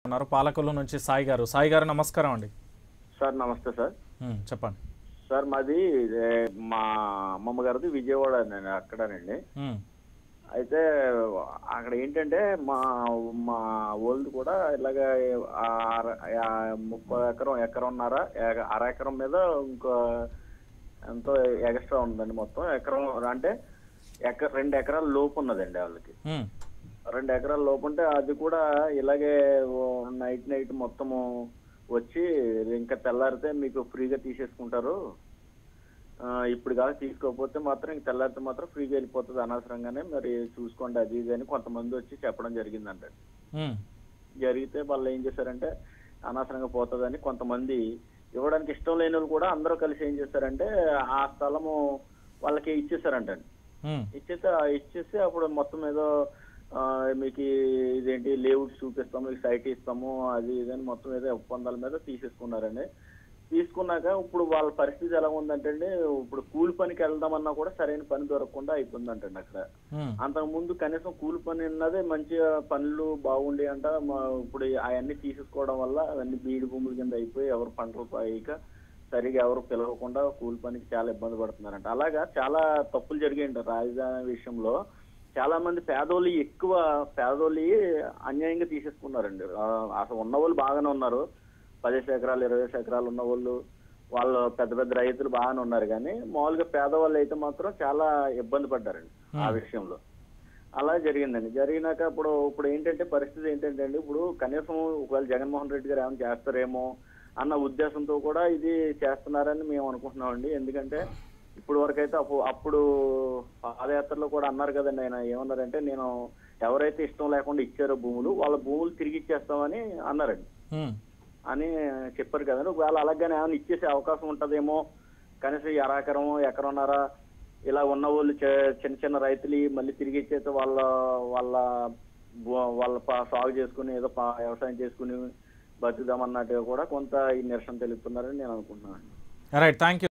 ఉన్నారు పాలకొల్లు నుంచి సాయి గారు సాయి గారు నమస్కారం అండి సార్ నమస్తే సార్ ఉమ్, చెప్పండి సార్ మాది ఏ, మా అమ్మమ్మ గారిది విజయవాడ నేను అక్కడనండి ఉమ్, అయితే అక్కడ ఏంటంటే మా మా ఓల్డ్ కూడా ఇలాగ ఆ అర- ఆ ముప్పై ఎకరం ఎకరంన్నర ఎక- అర ఎకరం మీద ఇంకో ఎంతో ఎక్స్ట్రా ఉందండి మొత్తం ఎకరం అంటే ఎక రెండు ఎకరాల లోపు ఉన్నదండి వాళ్ళకి ఉమ్, రెండు ఎకరాల లోపు ఉంటే అది కూడా ఇలాగే ఓ నైట్ నైట్ మొత్తము వచ్చి ఇంకా తెల్లారితే మీకు ఫ్రీగా తీసేసుకుంటారు ఆ, ఇప్పుడు కాదు తీసుకోకపోతే మాత్రం ఇంక తెల్లారితే మాత్రం ఫ్రీగా వెళ్ళిపోతుంది అనవసరంగానే మరి చూసుకోండి అది ఇది అని కొంతమంది వచ్చి చెప్పడం జరిగిందంట ఉమ్, జరిగితే వాళ్ళు ఏం చేశారంటే అనవసరంగా పోతుందని కొంతమంది ఇవ్వడానికి ఇష్టం లేని వాళ్ళు కూడా అందరూ కలిసి ఏం చేశారంటే ఆ స్థలము వాళ్ళకి ఇచ్చేసారంటండి ఉమ్, ఇచ్చేస్తే ఇచ్చేసి అప్పుడు మొత్తం ఏదో ఆ, మీకు ఇదేంటి లేఅవుట్ చూపిస్తాము మీకు సైట్ ఇస్తాము అది ఇది అని మొత్తం ఏదో ఒప్పందాల మీద తీసేసుకున్నారండి తీసుకున్నాక ఇప్పుడు వాళ్ళ పరిస్థితి ఎలా ఉందంటే అండి ఇప్పుడు కూలి పనికి వెళ్దామన్నా కూడా సరైన పని దొరకకుండా అయిపోయిందంటండి అక్కడ ఉమ్, అంతకు ముందు కనీసం కూలి పని ఉన్నదే మంచిగా పనులు బాగుండి అంట మా- ఇప్పుడు అవన్నీ తీసేసుకోవడం వల్ల అవన్నీ బీడి భూముల కింద అయిపోయి ఎవరు పంటలు పాయక సరిగా ఎవరు పిలవకుండా కూలి పనికి చాలా ఇబ్బంది పడుతున్నారంట అలాగా చాలా తప్పులు జరిగాయంట రాజధాని విషయంలో చాలా మంది పేదోళ్ళు ఎక్కువ పేదోళ్ళు అన్యాయంగా తీసేసుకున్నారండి ఆ, అసలు ఉన్న వాళ్ళు బాగానే ఉన్నారు పదిహేను ఎకరాలు ఇరవై ఎకరాలు ఉన్న వాళ్ళు వాళ్ళు పెద్ద పెద్ద రైతులు బాగానే ఉన్నారు కానీ మామూలుగా పేదవాళ్ళు అయితే మాత్రం చాలా ఇబ్బంది పడ్డారండి ఆ విషయంలో అలా జరిగిందండి జరిగినాక ఇప్పుడు ఇప్పుడు ఏంటంటే పరిస్థితి ఏంటంటే అండి ఇప్పుడు కనీసం ఒకవేళ జగన్మోహన్ రెడ్డి గారు ఏమైనా చేస్తారేమో అన్న ఉద్దేశంతో కూడా ఇది చేస్తున్నారని మేము అనుకుంటున్నామండి ఎందుకంటే ఇప్పుడు వరకైతే అప్పుడు అప్పుడు పాదయాత్రలో కూడా అన్నారు కదండి ఆయన ఏమన్నారంటే నేను ఎవరైతే ఇష్టం లేకుండా ఇచ్చారో భూములు వాళ్ళ భూములు తిరిగి ఇచ్చేస్తామని అన్నారండి ఉమ్, అని చెప్పారు కదండి ఒకవేళ అలాగనే ఏమైనా ఇచ్చేసే అవకాశం ఉంటదేమో కనీసం ఈ అరాకరం ఎకరన్నర ఇలా ఉన్న వాళ్ళు చే- చిన్న చిన్న రైతులు మళ్ళీ తిరిగి ఇచ్చేస్తే వాళ్ళ వాళ్ళ భూ- వాళ్ళ ప- సాగు చేసుకుని ఏదో ప- వ్యవసాయం చేసుకుని బతుకుదామన్నట్టుగా కూడా కొంత ఈ నిరసన తెలుపుతున్నారని నేను అనుకుంటున్నాను రైట్ థ్యాంక్ యూ